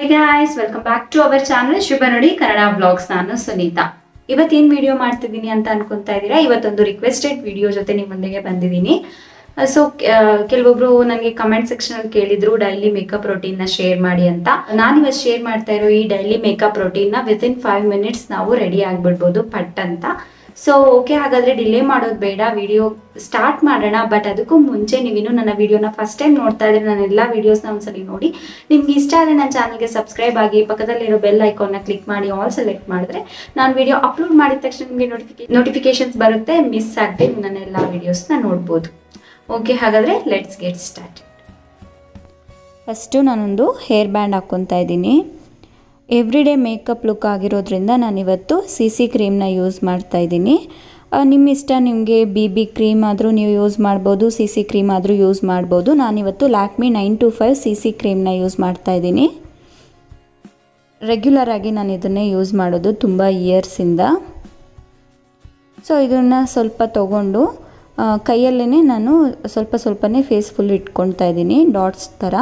guys welcome back to our channel Shubha ನೋಡಿ Kannada blogs ನಾನು Sunita ಇವತ್ತೇನ್ video ಮಾಡ್ತಿದ್ದೀನಿ ಅಂತ ಅನ್ಕೊಂತಾ ಇದ್ದೀರಾ ಇವತ್ತೊಂದು ರಿಕ್ವೆಸ್ಟೆಡ್ ವಿಡಿಯೋ ಜೊತೆ ನಿಮ್ಮ ಮುಂದೆಗೆ ಬಂದಿದ್ದೀನಿ ಸೊ ಕೆಲವೊಬ್ರು ನನಗೆ ಕಮೆಂಟ್ ಸೆಕ್ಷನ್ ಅಲ್ಲಿ ಕೇಳಿದ್ರು ಡೈಲಿ ಮೇಕಪ್ ರೋಟೀನ್ ನ ಶೇರ್ ಮಾಡಿ ಅಂತ ನಾನು ಇವತ್ತು ಶೇರ್ ಮಾಡ್ತಾ ಇರೋ ಈ ಡೈಲಿ ಮೇಕಪ್ ರೋಟೀನ್ ನ ವಿತ್ ಇನ್ ಫೈವ್ ಮಿನಿಟ್ಸ್ ನಾವು ರೆಡಿ ಆಗ್ಬಿಡ್ಬೋದು ಪಟ್ ಅಂತ ಸೊ ಓಕೆ ಹಾಗಾದ್ರೆ ಡಿಲೇ ಮಾಡೋದು ಬೇಡ ವಿಡಿಯೋ ಸ್ಟಾರ್ಟ್ ಮಾಡೋಣ ಬಟ್ ಅದಕ್ಕೂ ಮುಂಚೆ ನೀವಿನ್ನು ನನ್ನ ವಿಡಿಯೋನ ಫಸ್ಟ್ ಟೈಮ್ ನೋಡ್ತಾ ಇದ್ರೆ ನನ್ನ ಎಲ್ಲ ವಿಡಿಯೋಸ್ನ ಒಂದ್ಸಲಿ ನೋಡಿ ನಿಮ್ಗೆ ಇಷ್ಟ ಆದರೆ ನನ್ನ ಚಾನಲ್ಗೆ ಸಬ್ಸ್ಕ್ರೈಬ್ ಆಗಿ ಪಕ್ಕದಲ್ಲಿರೋ ಬೆಲ್ ಐಕಾನ್ನ ಕ್ಲಿಕ್ ಮಾಡಿ ಆಲ್ ಸೆಲೆಕ್ಟ್ ಮಾಡಿದ್ರೆ ನಾನು ವಿಡಿಯೋ ಅಪ್ಲೋಡ್ ಮಾಡಿದ ತಕ್ಷಣ ನಿಮಗೆ ನೋಟಿಫಿಕೇ ನೋಟಿಫಿಕೇಶನ್ಸ್ ಬರುತ್ತೆ ಮಿಸ್ ಆಗದೆ ನನ್ನ ಎಲ್ಲ ವಿಡಿಯೋಸ್ನ ನೋಡ್ಬೋದು ಓಕೆ ಹಾಗಾದರೆ ಲೆಟ್ಸ್ ಗೆಟ್ ಸ್ಟಾರ್ಟ್ ಫಸ್ಟು ನಾನೊಂದು ಹೇರ್ ಬ್ಯಾಂಡ್ ಹಾಕ್ಕೊತಾ ಇದ್ದೀನಿ ಎವ್ರಿ ಡೇ ಮೇಕಪ್ ಲುಕ್ ಆಗಿರೋದ್ರಿಂದ ನಾನಿವತ್ತು ಸಿ ಸಿ ಕ್ರೀಮ್ನ ಯೂಸ್ ಮಾಡ್ತಾ ಇದ್ದೀನಿ ನಿಮ್ಮ ಇಷ್ಟ ನಿಮಗೆ ಬಿ ಬಿ ಕ್ರೀಮ್ ಆದರೂ ನೀವು ಯೂಸ್ ಮಾಡ್ಬೋದು ಸಿ ಸಿ ಕ್ರೀಮ್ ಆದರೂ ಯೂಸ್ ಮಾಡ್ಬೋದು ನಾನಿವತ್ತು Lakme nine to five C C ಕ್ರೀಮ್ನ ಯೂಸ್ ಮಾಡ್ತಾ ಇದ್ದೀನಿ ರೆಗ್ಯುಲರ್ ಆಗಿ ನಾನು ಇದನ್ನೇ ಯೂಸ್ ಮಾಡೋದು ತುಂಬ ಇಯರ್ಸಿಂದ ಸೊ ಇದನ್ನು ಸ್ವಲ್ಪ ತೊಗೊಂಡು ಕೈಯಲ್ಲೇ ನಾನು ಸ್ವಲ್ಪ ಸ್ವಲ್ಪನೇ ಫೇಸ್ ಫುಲ್ ಇಟ್ಕೊಳ್ತಾ ಇದ್ದೀನಿ ಡಾಟ್ಸ್ ಥರ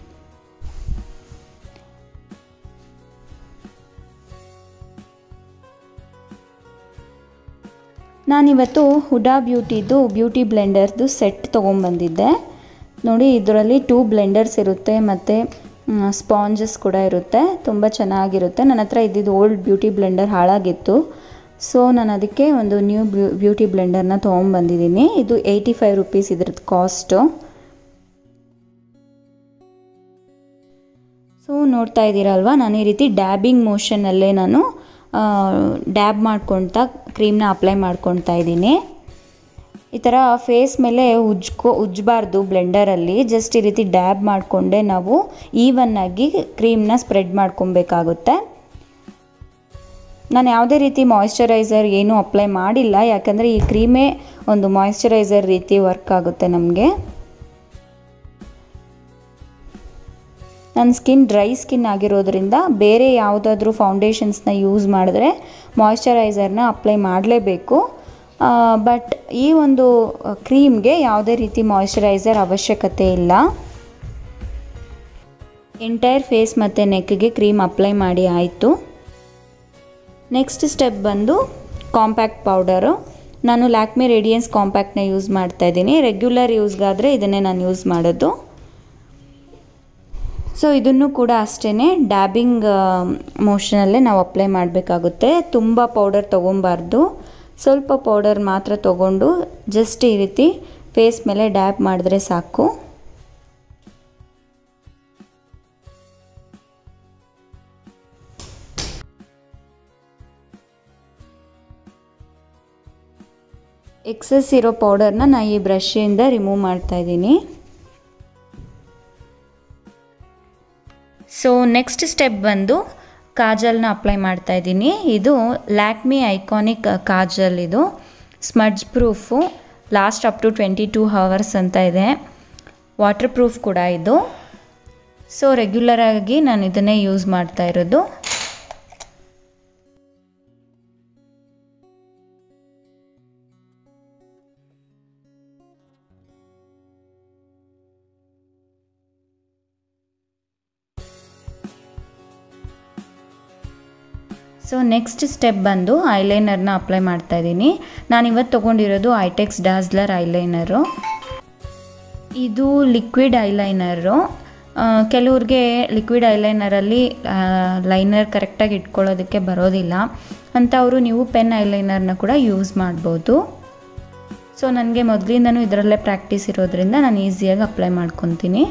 ನಾನಿವತ್ತು ಹುಡಾ ಬ್ಯೂಟಿದು ಬ್ಯೂಟಿ ಬ್ಲೆಂಡರ್ದು ಸೆಟ್ ತೊಗೊಂಬಂದಿದ್ದೆ ನೋಡಿ ಇದರಲ್ಲಿ ಟೂ ಬ್ಲೆಂಡರ್ಸ್ ಇರುತ್ತೆ ಮತ್ತು ಸ್ಪಾಂಜಸ್ ಕೂಡ ಇರುತ್ತೆ ತುಂಬ ಚೆನ್ನಾಗಿರುತ್ತೆ ನನ್ನ ಹತ್ರ ಇದ್ದಿದ್ದು ಓಲ್ಡ್ ಬ್ಯೂಟಿ ಬ್ಲೆಂಡರ್ ಹಾಳಾಗಿತ್ತು ಸೊ ನಾನು ಅದಕ್ಕೆ ಒಂದು ನ್ಯೂ ಬ್ಯೂ ಬ್ಯೂಟಿ ಬ್ಲೆಂಡರ್ನ ತೊಗೊಂಬಂದಿದ್ದೀನಿ ಇದು ಏಯ್ಟಿ ಫೈವ್ ರುಪೀಸ್ ಇದ್ರದ್ದು ಕಾಸ್ಟು ಸೊ ನೋಡ್ತಾ ಇದ್ದೀರಲ್ವ ನಾನು ಈ ರೀತಿ ಡ್ಯಾಬಿಂಗ್ ಮೋಷನಲ್ಲೇ ನಾನು ಡ್ಯಾಬ್ ಮಾಡ್ಕೊಳ್ತಾ ಕ್ರೀಮ್ನ ಅಪ್ಲೈ ಮಾಡ್ಕೊಳ್ತಾ ಇದ್ದೀನಿ ಈ ಥರ ಫೇಸ್ ಮೇಲೆ ಉಜ್ಕೊ ಉಜ್ಜಬಾರ್ದು ಬ್ಲೆಂಡರಲ್ಲಿ ಜಸ್ಟ್ ಈ ರೀತಿ ಡ್ಯಾಬ್ ಮಾಡಿಕೊಂಡೆ ನಾವು ಈವನ್ನಾಗಿ ಕ್ರೀಮ್ನ ಸ್ಪ್ರೆಡ್ ಮಾಡ್ಕೊಬೇಕಾಗುತ್ತೆ ನಾನು ಯಾವುದೇ ರೀತಿ ಮಾಯಿಶ್ಚರೈಸರ್ ಏನೂ ಅಪ್ಲೈ ಮಾಡಿಲ್ಲ ಯಾಕಂದರೆ ಈ ಕ್ರೀಮೇ ಒಂದು ಮಾಯಿಶ್ಚರೈಸರ್ ರೀತಿ ವರ್ಕ್ ಆಗುತ್ತೆ ನಮಗೆ ನನ್ನ ಸ್ಕಿನ್ ಡ್ರೈ ಸ್ಕಿನ್ ಆಗಿರೋದ್ರಿಂದ ಬೇರೆ ಯಾವುದಾದ್ರೂ ಫೌಂಡೇಶನ್ಸ್ನ ಯೂಸ್ ಮಾಡಿದ್ರೆ ಮಾಯಿಶ್ಚರೈಸರ್ನ ಅಪ್ಲೈ ಮಾಡಲೇಬೇಕು ಬಟ್ ಈ ಒಂದು ಕ್ರೀಮ್ಗೆ ಯಾವುದೇ ರೀತಿ ಮಾಯಿಶ್ಚರೈಸರ್ ಅವಶ್ಯಕತೆ ಇಲ್ಲ ಎಂಟೈರ್ ಫೇಸ್ ಮತ್ತು ನೆಕ್ಗೆ ಕ್ರೀಮ್ ಅಪ್ಲೈ ಮಾಡಿ ಆಯಿತು ನೆಕ್ಸ್ಟ್ ಸ್ಟೆಪ್ ಬಂದು ಕಾಂಪ್ಯಾಕ್ಟ್ ಪೌಡರು ನಾನು ಲ್ಯಾಕ್ಮಿ ರೇಡಿಯನ್ಸ್ ಕಾಂಪ್ಯಾಕ್ಟ್ನ ಯೂಸ್ ಮಾಡ್ತಾ ಇದ್ದೀನಿ ರೆಗ್ಯುಲರ್ ಯೂಸ್ಗಾದರೆ ಇದನ್ನೇ ನಾನು ಯೂಸ್ ಮಾಡೋದು ಸೊ ಇದನ್ನು ಕೂಡ ಅಷ್ಟೇ ಡ್ಯಾಬಿಂಗ್ ಮೋಷನಲ್ಲೇ ನಾವು ಅಪ್ಲೈ ಮಾಡಬೇಕಾಗುತ್ತೆ ತುಂಬ ಪೌಡರ್ ತೊಗೊಬಾರ್ದು ಸ್ವಲ್ಪ ಪೌಡರ್ ಮಾತ್ರ ತೊಗೊಂಡು ಜಸ್ಟ್ ಈ ರೀತಿ ಫೇಸ್ ಮೇಲೆ ಡ್ಯಾಬ್ ಮಾಡಿದ್ರೆ ಸಾಕು ಎಕ್ಸಸ್ ಇರೋ ಪೌಡರ್ನ ನಾನು ಈ ಬ್ರಷಿಂದ ರಿಮೂವ್ ಮಾಡ್ತಾ ಇದ್ದೀನಿ ಸೊ ನೆಕ್ಸ್ಟ್ ಸ್ಟೆಪ್ ಬಂದು ಕಾಜಲ್ನ ಅಪ್ಲೈ ಮಾಡ್ತಾ ಇದ್ದೀನಿ ಇದು ಲ್ಯಾಕ್ಮಿ ಐಕಾನಿಕ್ ಕಾಜಲ್ ಇದು smudge proof last up to twenty two hours ಅಂತ ಇದೆ ವಾಟರ್ ಪ್ರೂಫ್ ಕೂಡ ಇದು ಸೊ ರೆಗ್ಯುಲರಾಗಿ ನಾನು ಇದನ್ನೇ ಯೂಸ್ ಮಾಡ್ತಾ ಇರೋದು ಸೊ ನೆಕ್ಸ್ಟ್ ಸ್ಟೆಪ್ ಬಂದು ಐಲೈನರ್ನ ಅಪ್ಲೈ ಮಾಡ್ತಾ ಇದ್ದೀನಿ ನಾನು ಇವತ್ತು ತೊಗೊಂಡಿರೋದು ಐಟೆಕ್ಸ್ ಡಾಸ್ಲರ್ ಐಲೈನರು ಇದು ಲಿಕ್ವಿಡ್ ಐಲೈನರು ಕೆಲವ್ರಿಗೆ ಲಿಕ್ವಿಡ್ ಐಲೈನರಲ್ಲಿ ಲೈನರ್ ಕರೆಕ್ಟಾಗಿ ಇಟ್ಕೊಳ್ಳೋದಕ್ಕೆ ಬರೋದಿಲ್ಲ ಅಂಥವರು ನೀವು ಪೆನ್ ಐಲೈನರ್ನ ಕೂಡ ಯೂಸ್ ಮಾಡ್ಬೋದು ಸೊ ನನಗೆ ಮೊದಲಿಂದನೂ ಇದರಲ್ಲೇ ಪ್ರಾಕ್ಟೀಸ್ ಇರೋದ್ರಿಂದ ನಾನು ಈಸಿಯಾಗಿ ಅಪ್ಲೈ ಮಾಡ್ಕೊತೀನಿ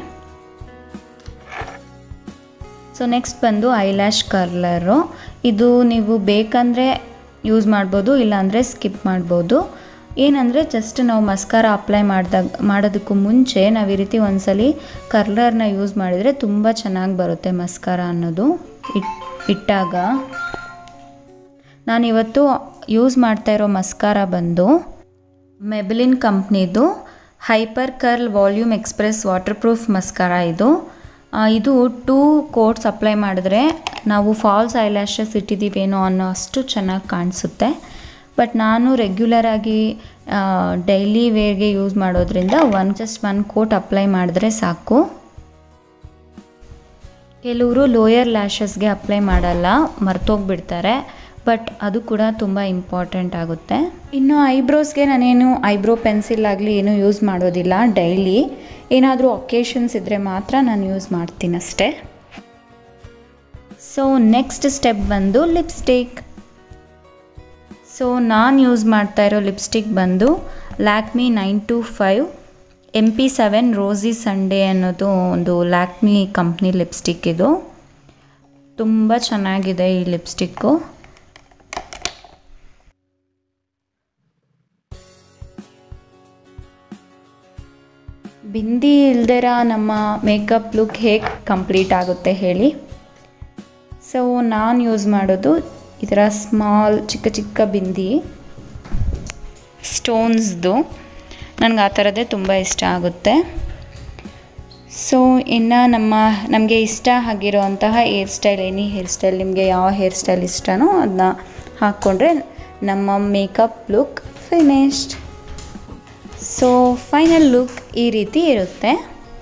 ಸೊ ನೆಕ್ಸ್ಟ್ ಬಂದು ಐಲ್ಯಾಶ್ ಕರ್ಲರು ಇದು ನೀವು ಬೇಕಂದರೆ ಯೂಸ್ ಮಾಡ್ಬೋದು ಇಲ್ಲಾಂದರೆ ಸ್ಕಿಪ್ ಮಾಡ್ಬೋದು ಏನಂದರೆ ಜಸ್ಟ್ ನಾವು ಮಸ್ಕಾರ ಅಪ್ಲೈ ಮಾಡಿದಾಗ ಮಾಡೋದಕ್ಕೂ ಮುಂಚೆ ನಾವು ಈ ರೀತಿ ಒಂದ್ಸಲಿ ಕರ್ಲರ್ನ ಯೂಸ್ ಮಾಡಿದರೆ ತುಂಬ ಚೆನ್ನಾಗಿ ಬರುತ್ತೆ ಮಸ್ಕಾರ ಅನ್ನೋದು ಇಟ್ ಇಟ್ಟಾಗ ನಾನಿವತ್ತು ಯೂಸ್ ಮಾಡ್ತಾ ಇರೋ ಮಸ್ಕಾರ ಬಂದು ಮೆಬಲಿನ್ ಕಂಪ್ನಿದು hyper curl volume express water proof mascara ಇದು ಇದು ಟೂ ಕೋಟ್ಸ್ ಅಪ್ಲೈ ಮಾಡಿದ್ರೆ ನಾವು ಫಾಲ್ಸ್ ಐಲ್ಯಾಶಸ್ ಇಟ್ಟಿದ್ದೀವೇನೋ ಅನ್ನೋ ಅಷ್ಟು ಚೆನ್ನಾಗಿ ಕಾಣಿಸುತ್ತೆ ಬಟ್ ನಾನು ರೆಗ್ಯುಲರಾಗಿ ಡೈಲಿ ವೇರ್ಗೆ ಯೂಸ್ ಮಾಡೋದ್ರಿಂದ one just one coat apply ಮಾಡಿದ್ರೆ ಸಾಕು ಕೆಲವರು ಲೋಯರ್ ಲ್ಯಾಶಸ್ಗೆ ಅಪ್ಲೈ ಮಾಡಲ್ಲ ಮರ್ತೋಗ್ಬಿಡ್ತಾರೆ ಬಟ್ ಅದು ಕೂಡ ತುಂಬ ಇಂಪಾರ್ಟೆಂಟ್ ಆಗುತ್ತೆ ಇನ್ನು ಐಬ್ರೋಸ್ಗೆ ನಾನೇನು ಐಬ್ರೋ ಪೆನ್ಸಿಲ್ ಆಗಲಿ ಏನೂ ಯೂಸ್ ಮಾಡೋದಿಲ್ಲ ಡೈಲಿ ಏನಾದರೂ ಒಕೇಶನ್ಸ್ ಇದ್ದರೆ ಮಾತ್ರ ನಾನು ಯೂಸ್ ಮಾಡ್ತೀನಿ ಅಷ್ಟೇ ಸೊ ನೆಕ್ಸ್ಟ್ ಸ್ಟೆಪ್ ಬಂದು ಲಿಪ್ಸ್ಟಿಕ್ ಸೊ ನಾನು ಯೂಸ್ ಮಾಡ್ತಾ ಇರೋ ಲಿಪ್ಸ್ಟಿಕ್ ಬಂದು Lakme nine to five M P seven rosy Sunday ಅನ್ನೋದು ಒಂದು ಲ್ಯಾಕ್ಮಿ ಕಂಪ್ನಿ ಲಿಪ್ಸ್ಟಿಕ್ ಇದು ತುಂಬ ಚೆನ್ನಾಗಿದೆ ಈ ಲಿಪ್ಸ್ಟಿಕ್ಕು ಬಿಂದಿ ಇಲ್ದಿರ ನಮ್ಮ ಮೇಕಪ್ ಲುಕ್ ಹೇಗೆ ಕಂಪ್ಲೀಟ್ ಆಗುತ್ತೆ ಹೇಳಿ ಸೊ ನಾನು ಯೂಸ್ ಮಾಡೋದು ಈ ಥರ ಸ್ಮಾಲ್ ಚಿಕ್ಕ ಚಿಕ್ಕ ಬಿಂದಿ ಸ್ಟೋನ್ಸ್ದು ನನಗೆ ಆ ಥರದ್ದೇ ತುಂಬ ಇಷ್ಟ ಆಗುತ್ತೆ ಸೊ ಇನ್ನು ನಮ್ಮ ನಮಗೆ ಇಷ್ಟ ಆಗಿರೋವಂತಹ hair style any hair style ನಿಮಗೆ ಯಾವ ಹೇರ್ ಸ್ಟೈಲ್ ಇಷ್ಟನೋ ಅದನ್ನ ಹಾಕ್ಕೊಂಡ್ರೆ ನಮ್ಮ makeup look finished so final look ಈ ರೀತಿ ಇರುತ್ತೆ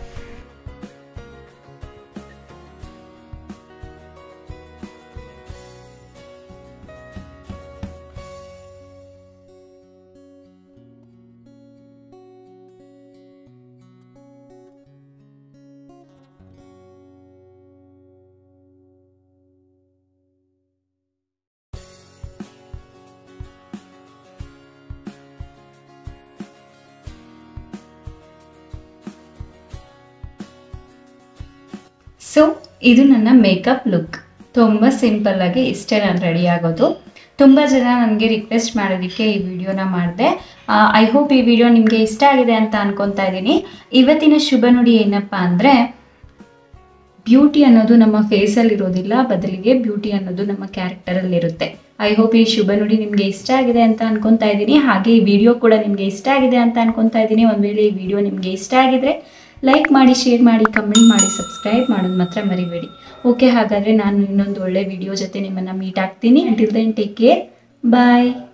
ಸೊ ಇದು ನನ್ನ ಮೇಕಪ್ ಲುಕ್ ತುಂಬ ಸಿಂಪಲ್ ಆಗಿ ಇಷ್ಟೇ ನಾನು ರೆಡಿ ಆಗೋದು ತುಂಬ ಜನ ನನಗೆ ರಿಕ್ವೆಸ್ಟ್ ಮಾಡೋದಕ್ಕೆ ಈ ವಿಡಿಯೋನ ಮಾಡಿದೆ ಐ ಹೋಪ್ ಈ ವಿಡಿಯೋ ನಿಮಗೆ ಇಷ್ಟ ಆಗಿದೆ ಅಂತ ಅನ್ಕೊತಾ ಇದ್ದೀನಿ ಇವತ್ತಿನ ಶುಭ ನುಡಿ ಏನಪ್ಪ ಅಂದರೆ ಬ್ಯೂಟಿ ಅನ್ನೋದು ನಮ್ಮ ಫೇಸಲ್ಲಿ ಇರೋದಿಲ್ಲ ಬದಲಿಗೆ ಬ್ಯೂಟಿ ಅನ್ನೋದು ನಮ್ಮ ಕ್ಯಾರೆಕ್ಟರಲ್ಲಿ ಇರುತ್ತೆ ಐ ಹೋಪ್ ಈ ಶುಭ ನುಡಿ ನಿಮಗೆ ಇಷ್ಟ ಆಗಿದೆ ಅಂತ ಅನ್ಕೊತಾ ಇದ್ದೀನಿ ಹಾಗೆ ಈ ವಿಡಿಯೋ ಕೂಡ ನಿಮಗೆ ಇಷ್ಟ ಆಗಿದೆ ಅಂತ ಅನ್ಕೊತಾ ಇದ್ದೀನಿ ಒಂದು ವೇಳೆ ಈ ವಿಡಿಯೋ ನಿಮಗೆ ಇಷ್ಟ ಆಗಿದ್ರೆ ಲೈಕ್ ಮಾಡಿ ಶೇರ್ ಮಾಡಿ ಕಮೆಂಟ್ ಮಾಡಿ ಸಬ್ಸ್ಕ್ರೈಬ್ ಮಾಡೋದು ಮಾತ್ರ ಮರಿಬೇಡಿ ಓಕೆ ಹಾಗಾದರೆ ನಾನು ಇನ್ನೊಂದು ಒಳ್ಳೆ ವಿಡಿಯೋ ಜೊತೆ ನಿಮ್ಮನ್ನು ಮೀಟ್ ಆಗ್ತೀನಿ ಅಂಟಿಲ್ ದೆನ್ ಟೇಕ್ ಕೇರ್ ಬಾಯ್